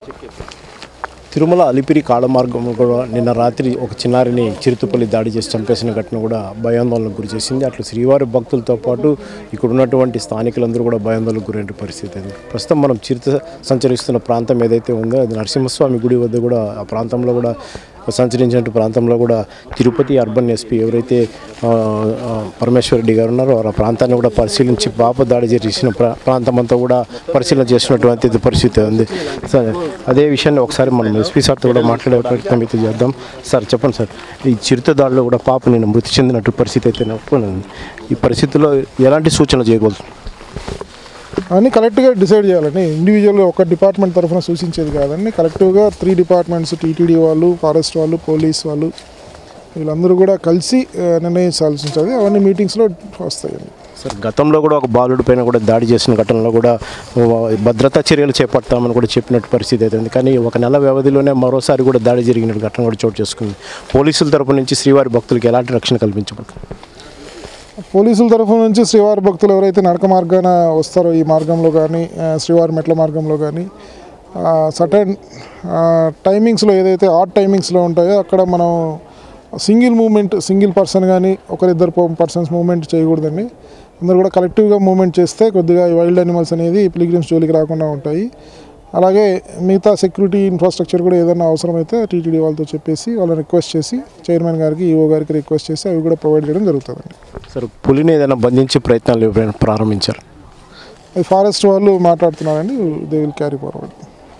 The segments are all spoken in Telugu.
తిరుమల అలిపిరి కాళ్ళ మార్గంలో కూడా నిన్న రాత్రి ఒక చిన్నారిని చిరుతుపల్లి దాడి చేసి చంపేసిన ఘటన కూడా భయాందోళనకు గురి చేసింది అట్లా శ్రీవారి భక్తులతో పాటు ఇక్కడ ఉన్నటువంటి స్థానికులందరూ కూడా భయాందోళనకు గురైన పరిస్థితి అది ప్రస్తుతం మనం చిరుత సంచరిస్తున్న ప్రాంతం ఏదైతే ఉందో అది నరసింహస్వామి గుడి వద్ద కూడా ఆ ప్రాంతంలో కూడా సంచరించిన ప్రాంతంలో కూడా తిరుపతి అర్బన్ ఎస్పీ ఎవరైతే ఆ, ఆ, పరమేశ్వర రెడ్డి గారు ఉన్నారో వారు ఆ ప్రాంతాన్ని కూడా పరిశీలించి పాప దాడి చేసిన ప్రా ప్రాంతం అంతా కూడా పరిశీలన చేసినటువంటి పరిస్థితి ఉంది సార్ అదే విషయాన్ని ఒకసారి మనం ఎస్పీ సార్తో కూడా మాట్లాడే ప్రయత్నం అయితే చేద్దాం సార్ చెప్పండి సార్ ఈ చిరుత దాడిలో కూడా పాప నేను మృతి చెందినట్టు పరిస్థితి అయితే నెలకొన్నది ఈ పరిస్థితిలో ఎలాంటి సూచనలు చేయకూడదు అన్నీ కలెక్ట్గా డిసైడ్ చేయాలని ఇండివిజువల్గా ఒక డిపార్ట్మెంట్ తరఫున సూచించేది కాదండి కలెక్టివ్గా త్రీ డిపార్ట్మెంట్స్ టీటీడీ వాళ్ళు ఫారెస్ట్ వాళ్ళు పోలీస్ వాళ్ళు వీళ్ళందరూ కూడా కలిసి ఆ, నిర్ణయించాల్సి ఉంటుంది అవన్నీ మీటింగ్స్లో వస్తాయండి సార్ గతంలో కూడా ఒక బాలుడి పైన కూడా దాడి చేసిన ఘటనలో కూడా ఆ, భద్రతా చర్యలు చేపడతామని కూడా చెప్పినట్టు పరిస్థితి అయితే ఉంది కానీ ఒక నెల వ్యవధిలోనే మరోసారి కూడా దాడి జరిగిన ఘటన కూడా చోటు చేసుకుంది పోలీసుల తరపు నుంచి శ్రీవారి భక్తులకు ఎలాంటి రక్షణ కల్పించబడుతుంది పోలీసుల తరఫు నుంచి శ్రీవారి భక్తులు ఎవరైతే నడక మార్గాన వస్తారో ఈ మార్గంలో కానీ ఆ, శ్రీవారి మెట్ల మార్గంలో కానీ సటన్ టైమింగ్స్లో ఏదైతే ఆడ్ టైమింగ్స్లో ఉంటాయో అక్కడ మనం సింగిల్ మూమెంట్ సింగిల్ పర్సన్ కానీ ఒకరిద్దరు పర్సన్స్ మూమెంట్ చేయకూడదండి అందరూ కూడా కలెక్టివ్గా మూమెంట్ చేస్తే కొద్దిగా ఈ వైల్డ్ అనిమల్స్ అనేది పిలిగ్రిమ్స్ జోలికి రాకుండా ఉంటాయి అలాగే మిగతా సెక్యూరిటీ ఇన్ఫ్రాస్ట్రక్చర్ కూడా ఏదైనా అవసరమైతే టీటీడీ వాళ్ళతో చెప్పేసి వాళ్ళని రిక్వెస్ట్ చేసి చైర్మన్ గారికి ఈఓ గారికి రిక్వెస్ట్ చేసి అవి కూడా ప్రొవైడ్ చేయడం జరుగుతుందండి సార్ పులిని ఏదైనా బంధించే ప్రయత్నాలు ఎవరైనా ప్రారంభించారు అది ఫారెస్ట్ వాళ్ళు మాట్లాడుతున్నారండి దే విల్ క్యారీ ఫార్వర్డ్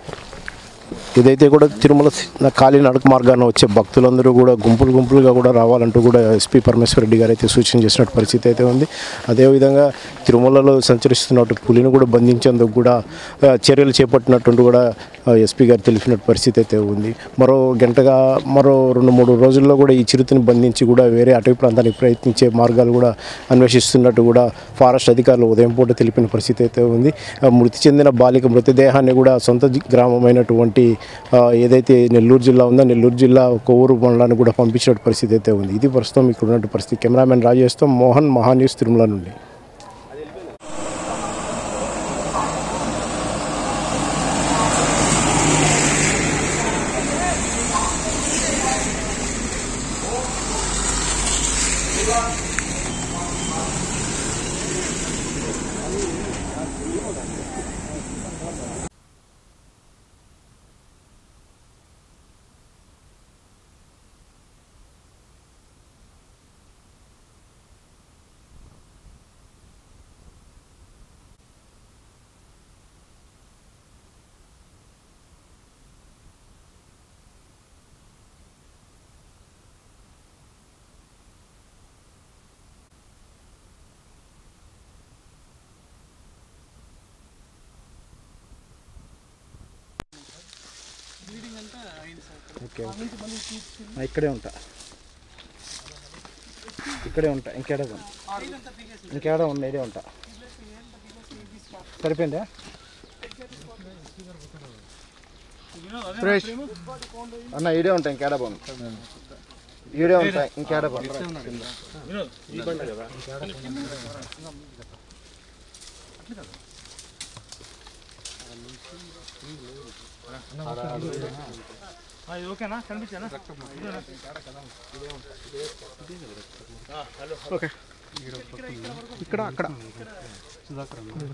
ఇదైతే కూడా తిరుమల సి- కాళీ నడక మార్గాన వచ్చే భక్తులందరూ కూడా గుంపులు గుంపులుగా కూడా రావాలంటూ కూడా ఎస్పీ పరమేశ్వర రెడ్డి గారు అయితే సూచన చేసినట్టు పరిస్థితి అయితే ఉంది అదేవిధంగా తిరుమలలో సంచరిస్తున్నట్టు పులిని కూడా బంధించేందుకు కూడా ఆ, చర్యలు చేపట్టినట్టు కూడా ఆ, ఎస్పీ గారు తెలిపినట్టు పరిస్థితి అయితే ఉంది మరో గంటగా మరో రెండు మూడు రోజుల్లో కూడా ఈ చిరుతని బంధించి కూడా వేరే అటవీ ప్రాంతానికి ప్రయత్నించే మార్గాలు కూడా అన్వేషిస్తున్నట్టు కూడా ఫారెస్ట్ అధికారులు ఉదయం పూట తెలిపిన పరిస్థితి అయితే ఉంది ఆ, మృతి చెందిన బాలిక మృతదేహాన్ని కూడా సొంత జి- గ్రామమైనటువంటి ఆ, ఏదైతే నెల్లూరు జిల్లా ఉందో నెల్లూరు జిల్లా కొవ్వూరు మండలానికి కూడా పంపించిన పరిస్థితి అయితే ఉంది ఇది ప్రస్తుతం ఇక్కడ ఉన్నటువంటి పరిస్థితి కెమెరామెన్ రాజేష్తో మోహన్ మహాన్యూస్ తిరుమల నుండి ఓకే ఇక్కడే ఉంటా ఇక్కడే ఉంటా ఇంకేడా ఇంకేడా ఉన్నా ఇదే ఉంటా సరిపోయిందా సురేష్ అన్న ఈడే ఉంటా ఇంకేడా బాను ఈడే ఉంటా ఇంకేడా బాను ఓకే ఇక్కడ అక్కడ